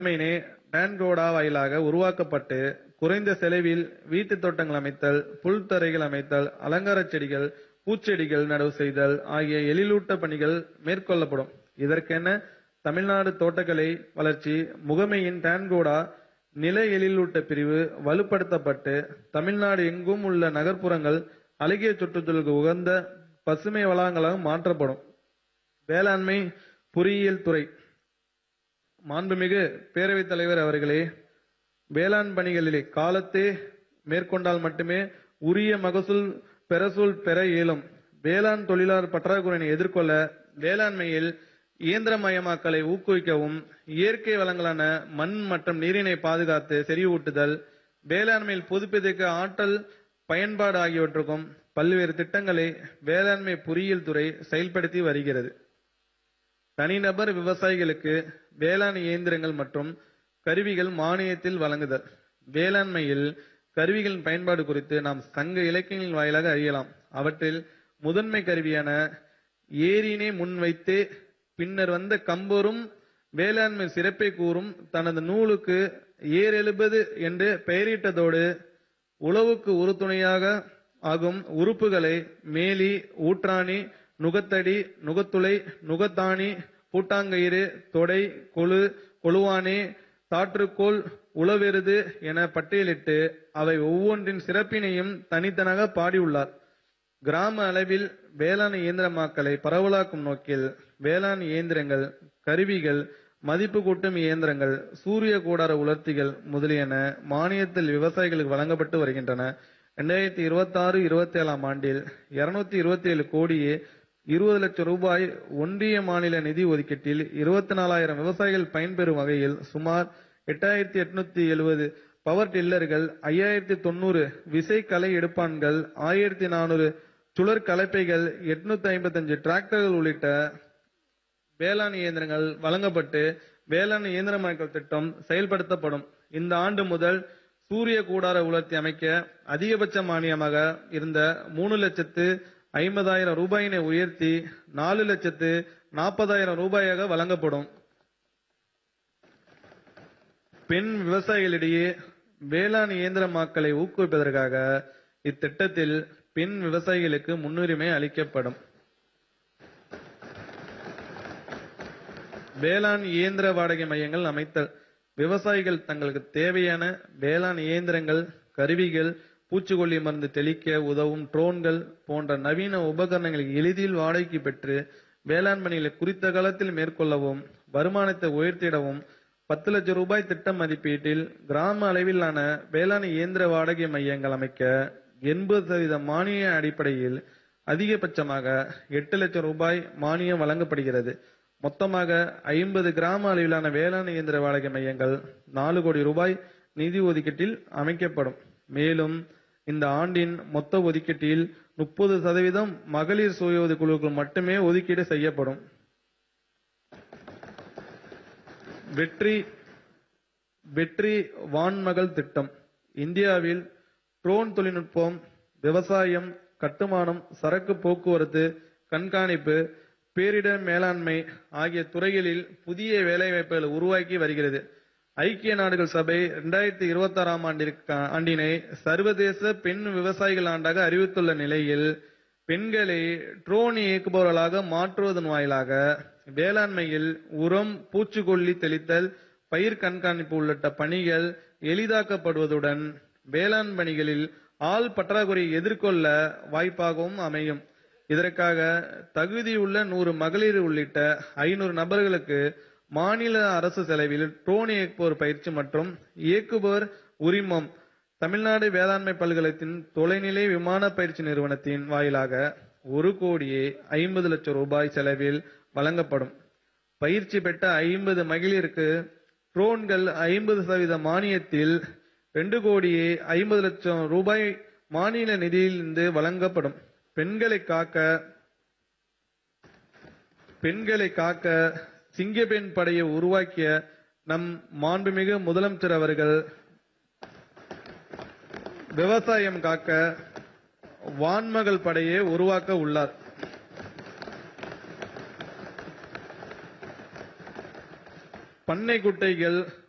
மீனே டான்கோடா வாயிலாக உருவாக்கப்பட்டு குறைந்த செலவில் வீட்டு தோட்டங்கள் அமைத்தல் புல் தரைகள் அமைத்தல் அலங்காரச் செடிகள் பூச்செடிகள் நடவு செய்தல் ஆகிய எழிலூட்ட பணிகள் மேற்கொள்ளப்படும் இதற்கென தமிழ்நாடு தோட்டக்கலை வளர்ச்சி முகமையின் டான்கோடா நில எழிலூட்ட பிரிவு வலுப்படுத்தப்பட்டு தமிழ்நாடு எங்கும் உள்ள நகர்ப்புறங்கள் அழகிய சுற்றுச்சூழலுக்கு உகந்த பசுமை வளாகங்களாக மாற்றப்படும் வேளாண்மை பொறியியல் துறை மாண்புமிகு பேரவைத் தலைவர் அவர்களே வேளாண் பணிகளிலே காலத்தே மேற்கொண்டால் மட்டுமே உரிய மகசூல் பெறசூல் பெற இயலும் வேளாண் தொழிலாளர் பற்றாக்குறையினை எதிர்கொள்ள வேளாண்மையில் இயந்திரமயமாக்கலை ஊக்குவிக்கவும் இயற்கை வளங்களான மண் மற்றும் நீரினை பாதுகாத்து செறிவூட்டுதல் வேளாண்மையில் புதுப்பிதிக்க ஆற்றல் பயன்பாடு ஆகியவற்றுக்கும் பல்வேறு திட்டங்களை வேளாண்மை பொறியியல் துறை செயல்படுத்தி வருகிறது தனிநபர் விவசாயிகளுக்கு வேளாண் இயந்திரங்கள் மற்றும் கருவிகள் மானியத்தில் வழங்குதல் வேளாண்மையில் கருவிகளின் பயன்பாடு குறித்து நாம் சங்க இலக்கியங்களின் வாயிலாக அறியலாம் அவற்றில் முதன்மை கருவியான ஏரினை முன்வைத்தே பின்னர் வந்த கம்பரும் வேளாண்மை சிறப்பை கூறும் தனது நூலுக்கு ஏர் எழுபது என்று பெயரிட்டதோடு உழவுக்கு உறுதுணையாக ஆகும் உறுப்புகளை மேலி ஊற்றாணி நுகத்தடி நுகத்துளை நுகத்தாணி பூட்டாங்கயிறு தொடை கொழு கொழுவானே தாற்றுக்கோல் உளவெருது என பட்டியலிட்டு அவை ஒவ்வொன்றின் சிறப்பினையும் தனித்தனாக பாடியுள்ளார் கிராம அளவில் வேளாண் இயந்திரமாக்கலை பரவலாக்கும் நோக்கில் வேளாண் இயந்திரங்கள் கருவிகள் மதிப்பு கூட்டும் இயந்திரங்கள் சூரிய கூடார உலர்த்திகள் முதலியன மானியத்தில் விவசாயிகளுக்கு வழங்கப்பட்டு வருகின்றன இரண்டாயிரத்தி இருபத்தி ஆறு இருபத்தி ஏழாம் ஆண்டில் இருநூத்தி இருபத்தி ஏழு கோடியே இருபது லட்சம் ரூபாய் ஒன்றிய மாநில நிதி ஒதுக்கீட்டில் இருபத்தி நாலாயிரம் விவசாயிகள் பயன்பெறும் வகையில் சுமார் எட்டாயிரத்தி எட்நூத்தி எழுபது பவர் டில்லர்கள் ஐயாயிரத்தி தொண்ணூறு விசை களை எடுப்பான்கள் ஆயிரத்தி நானூறு சுழற் கலப்பைகள் எட்நூத்தி ஐம்பத்தஞ்சு டிராக்டர்கள் உள்ளிட்ட வேளாண் இயந்திரங்கள் வழங்கப்பட்டு வேளாண் இயந்திரமயமாக்கல் திட்டம் செயல்படுத்தப்படும் இந்த ஆண்டு முதல் சூரிய கூடார உலர்த்தி அமைக்க அதிகபட்ச மானியமாக இருந்த மூணு லட்சத்து ஐம்பதாயிரம் ரூபாயினை உயர்த்தி நாலு லட்சத்து நாற்பதாயிரம் ரூபாயாக வழங்கப்படும் பெண் விவசாயிகளிடையே வேளாண் இயந்திரமாக்கலை ஊக்குவிப்பதற்காக இத்திட்டத்தில் பெண் விவசாயிகளுக்கு முன்னுரிமை அளிக்கப்படும் வேளாண் இயந்திர வாடகை மையங்கள் அமைத்தல் விவசாயிகள் தங்களுக்கு தேவையான வேளாண் இயந்திரங்கள் கருவிகள் பூச்சிக்கொல்லி மருந்து தெளிக்க உதவும் ட்ரோன்கள் போன்ற நவீன உபகரணங்களை எளிதில் வாடகைக்கு பெற்று வேளாண் பணிகளை குறித்த காலத்தில் மேற்கொள்ளவும் வருமானத்தை உயர்த்திடவும் பத்து லட்சம் ரூபாய் திட்ட மதிப்பீட்டில் கிராம அளவிலான வேளாண் இயந்திர வாடகை மையங்கள் அமைக்க எண்பது சதவீத மானிய அடிப்படையில் அதிகபட்சமாக எட்டு லட்சம் ரூபாய் மானியம் வழங்கப்படுகிறது மொத்தமாக ஐம்பது கிராம அளவிலான வேளாண் இயந்திர வாடகை மையங்கள் நாலு கோடி ரூபாய் நிதி ஒதுக்கீட்டில் அமைக்கப்படும் மேலும் இந்த ஆண்டின் மொத்த ஒதுக்கீட்டில் முப்பது சதவீதம் மகளிர் சுய உதவி குழுக்கள் மட்டுமே ஒதுக்கீடு செய்யப்படும் வெற்றி வெற்றி வான்மகள் திட்டம் இந்தியாவில் ட்ரோன் தொழில்நுட்பம் விவசாயம் கட்டுமானம் சரக்கு போக்குவரத்து கண்காணிப்பு பேரிடர் மேலாண்மை ஆகிய துறைகளில் புதிய வேலைவாய்ப்புகளை உருவாக்கி வருகிறது ஐக்கிய நாடுகள் சபை இரண்டாயிரத்தி இருபத்தி ஆறாம் ஆண்டிற்கு ஆண்டினை சர்வதேச பெண் விவசாயிகள் ஆண்டாக அறிவித்துள்ள நிலையில் பெண்களை ட்ரோன் இயக்குபவர்களாக மாற்றுவதன் வாயிலாக வேளாண்மையில் உரம் பூச்சிக்கொல்லி தெளித்தல் பயிர் கண்காணிப்பு உள்ளிட்ட பணிகள் எளிதாக்கப்படுவதுடன் வேளாண் பணிகளில் ஆள் பற்றாக்குறையை எதிர்கொள்ள வாய்ப்பாகவும் அமையும் இதற்காக தகுதியுள்ள நூறு மகளிர் உள்ளிட்ட ஐநூறு நபர்களுக்கு மாநில அரசு செலவில் ட்ரோன் இயக்குபவர் பயிற்சி மற்றும் இயக்குபவர் உரிமம் தமிழ்நாடு வேளாண்மை பல்கலைத்தின் தொலைநிலை விமான பயிற்சி நிறுவனத்தின் வாயிலாக ஒரு கோடியே ஐம்பது லட்சம் ரூபாய் செலவில் வழங்கப்படும் பயிற்சி பெற்ற ஐம்பது மகளிருக்கு ட்ரோன்கள் ஐம்பது சதவீத மானியத்தில் ரெண்டு கோடியே ஐம்பது லட்சம் ரூபாய் மாநில நிதியிலிருந்து வழங்கப்படும் பெண்களை காக்க பெண்களை காக்க சிங்கப்பெண் படையை உருவாக்கிய நம் மாண்புமிகு முதலமைச்சர் அவர்கள் விவசாயம் காக்க வான்மகள் படையை உருவாக்க உள்ளார் பண்ணை குட்டைகள்